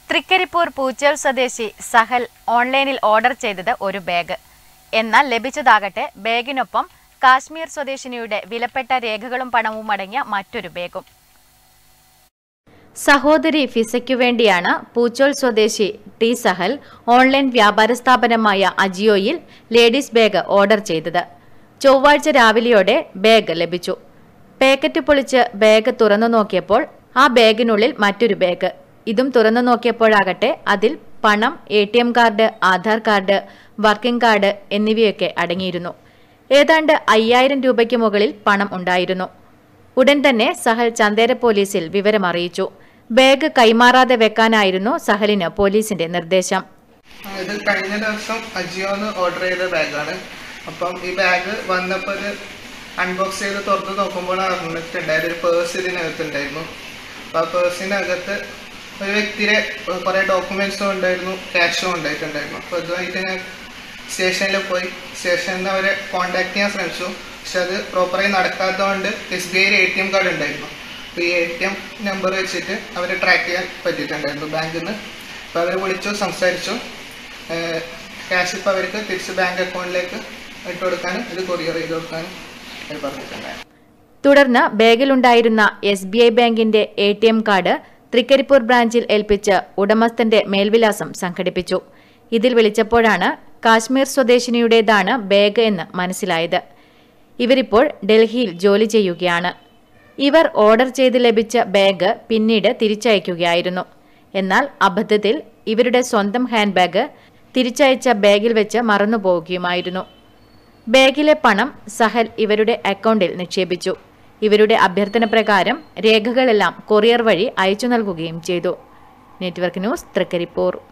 തൃക്കരിപ്പൂർ പൂച്ചൽ സ്വദേശി സഹൽ ഓൺലൈനിൽ ഓർഡർ ചെയ്തത് ഒരു ബാഗ് എന്നാൽ ലഭിച്ചതാകട്ടെ ബാഗിനൊപ്പം കാശ്മീർ സ്വദേശിനിയുടെ വിലപ്പെട്ട രേഖകളും പണവും അടങ്ങിയ മറ്റൊരു ബാഗും സഹോദരി ഫിസയ്ക്കു വേണ്ടിയാണ് പൂച്ചോൾ സ്വദേശി ടി സഹൽ ഓൺലൈൻ വ്യാപാര സ്ഥാപനമായ അജിയോയിൽ ലേഡീസ് ബാഗ് ഓർഡർ ചെയ്തത് ചൊവ്വാഴ്ച രാവിലെയോടെ ബാഗ് ലഭിച്ചു പാക്കറ്റ് പൊളിച്ച് ബാഗ് തുറന്നു നോക്കിയപ്പോൾ ആ ബാഗിനുള്ളിൽ മറ്റൊരു ബാഗ് ഇതും തുറന്നു നോക്കിയപ്പോഴാകട്ടെ അതിൽ പണം A T M card Aadhaar card working card എന്നിവയൊക്കെ അടങ്ങിയിരുന്നു ഏതാണ്ട് അയ്യായിരം രൂപയ്ക്ക് മുകളിൽ പണം ഉണ്ടായിരുന്നു ഉടൻ തന്നെ സഹൽ ചന്ദേര പോലീസിൽ വിവരം അറിയിച്ചു ബാഗ് കൈമാറാതെ വെക്കാനായിരുന്നു സഹലിന് പോലീസിന്റെ നിർദ്ദേശം ആ, ഇത് കഴിഞ്ഞ ദിവസം അജിയോന്ന് ഓർഡർ ചെയ്ത ബാഗാണ് അപ്പം ഈ ബാഗ് വന്നപ്പോൾ ഇത് അൺബോക്സ് ചെയ്ത് തുറന്ന് നോക്കുമ്പോഴാണ് അറിഞ്ഞിട്ടുണ്ടായത് ഒരു പേഴ്സ് ഇതിനകത്തുണ്ടായിരുന്നു അപ്പോൾ ആ പേഴ്സിനകത്ത് ഒരു വ്യക്തിയുടെ കുറേ ഡോക്യുമെൻസും ഉണ്ടായിരുന്നു ക്യാഷും ഉണ്ടായിട്ടുണ്ടായിരുന്നു അപ്പോൾ ഇതുമായിട്ട് ഞാൻ സ്റ്റേഷനിൽ പോയി സ്റ്റേഷനിൽ നിന്ന് അവരെ കോൺടാക്ട് ചെയ്യാൻ ശ്രമിച്ചു പക്ഷെ അത് പ്രോപ്പറായി നടക്കാത്തതുകൊണ്ട് എസ് ബി ഐയിൽ എ ടി എം കാർഡ് ഉണ്ടായിരുന്നു അപ്പോൾ ഈ എ ടി എം നമ്പർ വെച്ചിട്ട് അവരെ ട്രാക്ക് ചെയ്യാൻ പറ്റിയിട്ടുണ്ടായിരുന്നു ബാങ്കിൽ നിന്ന് അപ്പോൾ അവർ വിളിച്ചു സംസാരിച്ചു ക്യാഷ് ഇപ്പോൾ അവർക്ക് തിരിച്ച് ബാങ്ക് അക്കൗണ്ടിലേക്ക് ഇട്ട് കൊടുക്കാനും ഇത് കൊറിയർ ചെയ്ത് കൊടുക്കാനും അവർ പറഞ്ഞിട്ടുണ്ടായിരുന്നു തുടർന്ന് ബാഗിലുണ്ടായിരുന്ന എസ് ബി ഐ ബാങ്കിന്റെ A T M card Thrikkaripur ബ്രാഞ്ചിൽ ഏൽപ്പിച്ച് ഉടമസ്ഥന്റെ മേൽവിലാസം സംഘടിപ്പിച്ചു ഇതിൽ വിളിച്ചപ്പോഴാണ് കാശ്മീർ സ്വദേശിനിയുടേതാണ് ബാഗ് എന്ന് മനസ്സിലായത് ഇവരിപ്പോൾ ഡൽഹിയിൽ ജോലി ചെയ്യുകയാണ് ഇവർ ഓർഡർ ചെയ്ത് ലഭിച്ച ബാഗ് പിന്നീട് തിരിച്ചയക്കുകയായിരുന്നു എന്നാൽ അബദ്ധത്തിൽ ഇവരുടെ സ്വന്തം ഹാൻഡ് ബാഗ് തിരിച്ചയച്ച ബാഗിൽ വെച്ച് മറന്നുപോവുകയുമായിരുന്നു ബാഗിലെ പണം സഹൽ ഇവരുടെ അക്കൗണ്ടിൽ നിക്ഷേപിച്ചു ഇവരുടെ അഭ്യർത്ഥന പ്രകാരം രേഖകളെല്ലാം കൊറിയർ വഴി അയച്ചു നൽകുകയും ചെയ്തു നെറ്റ്വർക്ക് ന്യൂസ് തൃക്കരിപ്പൂർ